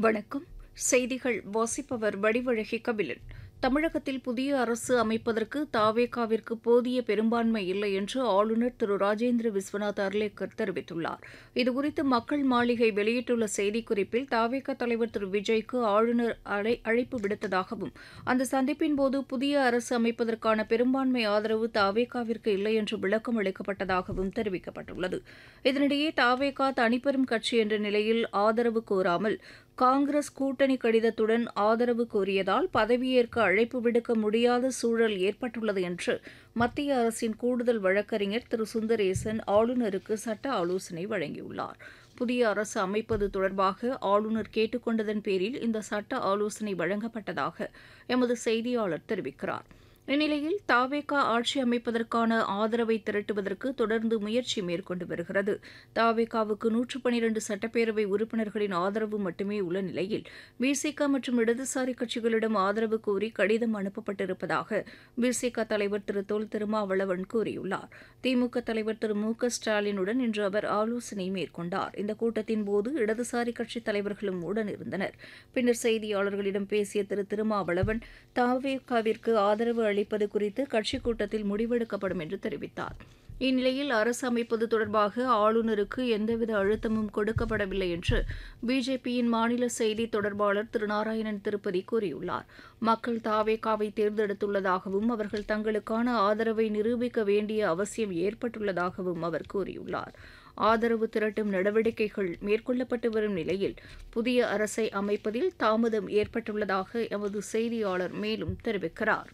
வணக்கம் செய்திகள் வாசிப்பவர் வடிவழகி கபிலன் தமிழகத்தில் புதிய அரசு அமைப்பதற்கு தாவேகாவிற்கு போதிய பெரும்பான்மை இல்லை என்று ஆளுநர் திரு ராஜேந்திர விஸ்வநாத் அர்லேக்கர் தெரிவித்துள்ளார் இதுகுறித்து மக்கள் மாளிகை வெளியிட்டுள்ள செய்திக்குறிப்பில் தாவேகா தலைவர் திரு விஜய்க்கு ஆளுநர் அழை அழைப்பு விடுத்ததாகவும் அந்த சந்திப்பின் போது புதிய அரசு அமைப்பதற்கான பெரும்பான்மை ஆதரவு தாவேகாவிற்கு இல்லை என்று விளக்கம் அளிக்கப்பட்டதாகவும் தெரிவிக்கப்பட்டுள்ளது இதனிடையே தாவேகா தனிப்பெரும் கட்சி என்ற நிலையில் ஆதரவு கோராமல் காங்கிரஸ் கூட்டணி கடிதத்துடன் ஆதரவு கோரியதால் பதவியேற்க அழைப்பு விடுக்க முடியாத சூழல் ஏற்பட்டுள்ளது என்று மத்திய அரசின் கூடுதல் வழக்கறிஞர் திரு சுந்தரேசன் ஆளுநருக்கு சட்ட ஆலோசனை வழங்கியுள்ளார் புதிய அரசு அமைப்பது தொடர்பாக ஆளுநர் கேட்டுக்கொண்டதன் பேரில் இந்த சட்ட ஆலோசனை வழங்கப்பட்டதாக எமது செய்தியாளர் தெரிவிக்கிறார் இந்நிலையில் தாவேகா ஆட்சி அமைப்பதற்கான ஆதரவை திரட்டுவதற்கு தொடர்ந்து முயற்சி மேற்கொண்டு வருகிறது தாவேகாவுக்கு நூற்று பனிரண்டு சட்டப்பேரவை உறுப்பினர்களின் ஆதரவு மட்டுமே உள்ள நிலையில் பிசிக மற்றும் இடதுசாரி கட்சிகளிடம் ஆதரவு கோரி கடிதம் அனுப்பப்பட்டிருப்பதாக பிசிக தலைவர் திரு தொல் திருமாவளவன் கூறியுள்ளார் திமுக தலைவர் திரு மு க ஸ்டாலினுடன் இன்று அவர் ஆலோசனை மேற்கொண்டார் இந்த கூட்டத்தின் போது இடதுசாரி கட்சித் தலைவர்களும் உடனிருந்தனர் பின்னர் செய்தியாளர்களிடம் பேசிய திரு திருமாவளவன் தாவேகாவிற்கு ஆதரவு அளிப்பது குறித்து கட்சிக் கூட்டத்தில் முடிவெடுக்கப்படும் என்று தெரிவித்தார் இந்நிலையில் அரசு அமைப்பது தொடர்பாக ஆளுநருக்கு எந்தவித அழுத்தமும் கொடுக்கப்படவில்லை என்று பிஜேபியின் மாநில செய்தி தொடர்பாளர் திரு நாராயணன் திருப்பதி கூறியுள்ளார் மக்கள் தாவேகாவை தேர்ந்தெடுத்துள்ளதாகவும் அவர்கள் தங்களுக்கான ஆதரவை நிரூபிக்க வேண்டிய அவசியம் ஏற்பட்டுள்ளதாகவும் அவர் கூறியுள்ளார் ஆதரவு திரட்டும் நடவடிக்கைகள் மேற்கொள்ளப்பட்டு வரும் நிலையில் புதிய அரசை அமைப்பதில் தாமதம் ஏற்பட்டுள்ளதாக எமது செய்தியாளர் மேலும் தெரிவிக்கிறார்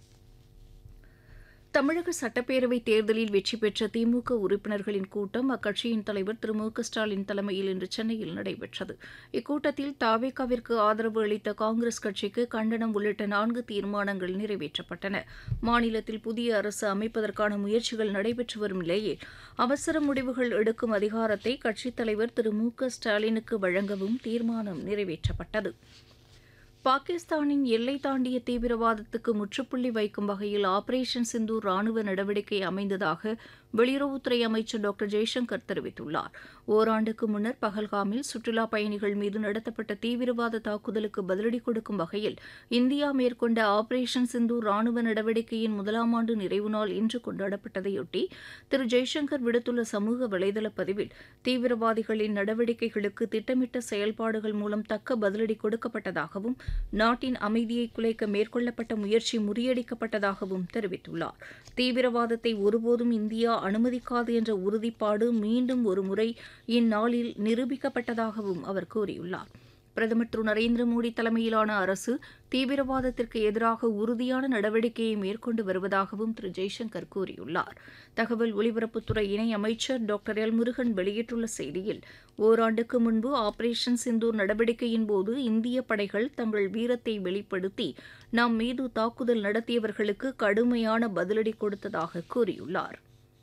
தமிழக சட்டப்பேரவைத் தேர்தலில் வெற்றி பெற்ற திமுக உறுப்பினர்களின் கூட்டம் அக்கட்சியின் தலைவர் திரு மு க ஸ்டாலின் தலைமையில் இன்று சென்னையில் நடைபெற்றது இக்கூட்டத்தில் தாவேகாவிற்கு ஆதரவு அளித்த காங்கிரஸ் கட்சிக்கு கண்டனம் உள்ளிட்ட நான்கு தீர்மானங்கள் நிறைவேற்றப்பட்டன மாநிலத்தில் புதிய அரசு அமைப்பதற்கான முயற்சிகள் நடைபெற்று வரும் நிலையில் அவசர முடிவுகள் எடுக்கும் அதிகாரத்தை கட்சித் தலைவர் திரு மு க ஸ்டாலினுக்கு வழங்கவும் தீர்மானம் நிறைவேற்றப்பட்டது பாகிஸ்தானின் எல்லை தாண்டிய தீவிரவாதத்துக்கு முற்றுப்புள்ளி வைக்கும் வகையில் ஆபரேஷன் சிந்தூர் ராணுவ நடவடிக்கை அமைந்ததாக வெளியுறவுத்துறை அமைச்சர் டாக்டர் ஜெய்சங்கர் தெரிவித்துள்ளார் ஓராண்டுக்கு முன்னர் பகல்காமில் சுற்றுலா பயணிகள் மீது நடத்தப்பட்ட தீவிரவாத தாக்குதலுக்கு பதிலடி கொடுக்கும் வகையில் இந்தியா மேற்கொண்ட ஆபரேஷன் சிந்தூர் ராணுவ நடவடிக்கையின் முதலாம் ஆண்டு நிறைவு நாள் இன்று கொண்டாடப்பட்டதையொட்டி திரு ஜெய்சங்கர் விடுத்துள்ள சமூக வலைதள பதிவில் தீவிரவாதிகளின் நடவடிக்கைகளுக்கு திட்டமிட்ட செயல்பாடுகள் மூலம் தக்க பதிலடி கொடுக்கப்பட்டதாகவும் நாட்டின் அமைதியை குலைக்க மேற்கொள்ளப்பட்ட முயற்சி முறியடிக்கப்பட்டதாகவும் தெரிவித்துள்ளார் தீவிரவாதத்தை ஒருபோதும் இந்தியா அனுமதிக்காது என்ற உறுதிப்பாடு மீண்டும் ஒருமுறை இந்நாளில் நிரூபிக்கப்பட்டதாகவும் அவர் கூறியுள்ளார் பிரதமர் திரு நரேந்திர மோடி தலைமையிலான அரசு தீவிரவாதத்திற்கு எதிராக உறுதியான நடவடிக்கையை மேற்கொண்டு வருவதாகவும் திரு ஜெய்சங்கர் கூறியுள்ளார் தகவல் ஒலிபரப்புத்துறை இணை அமைச்சர் டாக்டர் எல் முருகன் வெளியிட்டுள்ள செய்தியில் ஓராண்டுக்கு முன்பு ஆபரேஷன் சிந்தூர் நடவடிக்கையின் போது இந்திய படைகள் தங்கள் வீரத்தை வெளிப்படுத்தி நம் மீது தாக்குதல் நடத்தியவர்களுக்கு கடுமையான பதிலடி கொடுத்ததாக கூறியுள்ளார்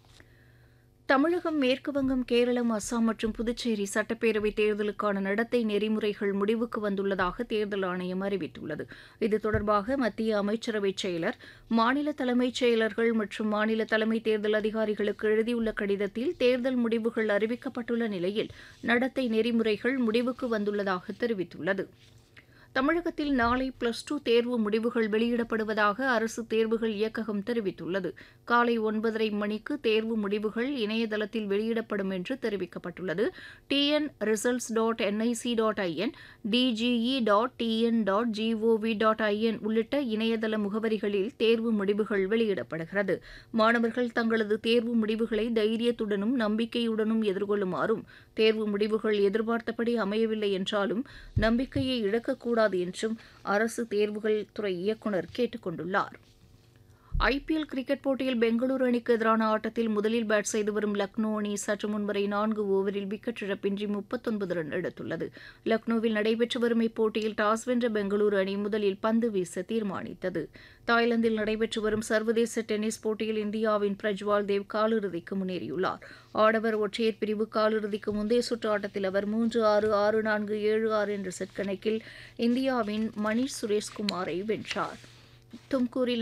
தமிழகம் மேற்குவங்கம் கேரளம் அஸ்ஸாம் மற்றும் புதுச்சேரி சட்டப்பேரவை தேர்தலுக்கான நடத்தை நெறிமுறைகள் முடிவுக்கு வந்துள்ளதாக தேர்தல் ஆணையம் அறிவித்துள்ளது இது தொடர்பாக மத்திய அமைச்சரவை செயலர் மாநில தலைமைச் செயலர்கள் மற்றும் மாநில தலைமை தேர்தல் அதிகாரிகளுக்கு எழுதியுள்ள கடிதத்தில் தேர்தல் முடிவுகள் அறிவிக்கப்பட்டுள்ள நிலையில் நடத்தை நெறிமுறைகள் முடிவுக்கு வந்துள்ளதாக தெரிவித்துள்ளது தமிழகத்தில் நாளை பிளஸ் டூ தேர்வு முடிவுகள் வெளியிடப்படுவதாக அரசு தேர்வுகள் இயக்ககம் தெரிவித்துள்ளது காலை ஒன்பதரை மணிக்கு தேர்வு முடிவுகள் இணையதளத்தில் வெளியிடப்படும் என்று தெரிவிக்கப்பட்டுள்ளது TN results dot NIC dot IN DGE dot TN dot GOV dot IN உள்ளிட்ட இணையதள முகவரிகளில் தேர்வு முடிவுகள் வெளியிடப்படுகிறது மாணவர்கள் தங்களது தேர்வு முடிவுகளை தைரியத்துடனும் நம்பிக்கையுடனும் எதிர்கொள்ளுமாறும் தேர்வு முடிவுகள் எதிர்பார்த்தபடி அமையவில்லை என்றாலும் நம்பிக்கையை இழக்கக்கூடாது கூடாது என்றும் அரசு தேர்வுகள் துறை இயக்குநர் கேட்டுக் கொண்டுள்ளார் ஐபிஎல் கிரிக்கெட் போட்டியில் பெங்களூரு அணிக்கு எதிரான ஆட்டத்தில் முதலில் பேட் செய்து வரும் லக்னோ அணி சற்று முன்வரை நான்கு ஓவரில் விக்கெட் இழப்பின்றி முப்பத்தொன்பது ரன் எடுத்துள்ளது லக்னோவில் நடைபெற்று வரும் இப்போட்டியில் டாஸ் வென்ற பெங்களூரு அணி முதலில் பந்து வீச தீர்மானித்தது தாய்லாந்தில் நடைபெற்று வரும் சர்வதேச டென்னிஸ் போட்டியில் இந்தியாவின் பிரஜ்வால் தேவ் காலிறுதிக்கு முன்னேறியுள்ளார் ஆடவர் ஒற்றையர் பிரிவு காலிறுதிக்கு முந்தைய சுற்று ஆட்டத்தில் அவர் மூன்று ஆறு ஆறு நான்கு ஏழு ஆறு என்ற செட் கணக்கில் இந்தியாவின் மணீஷ் சுரேஷ்குமாரை வென்றார் தும்கூரில்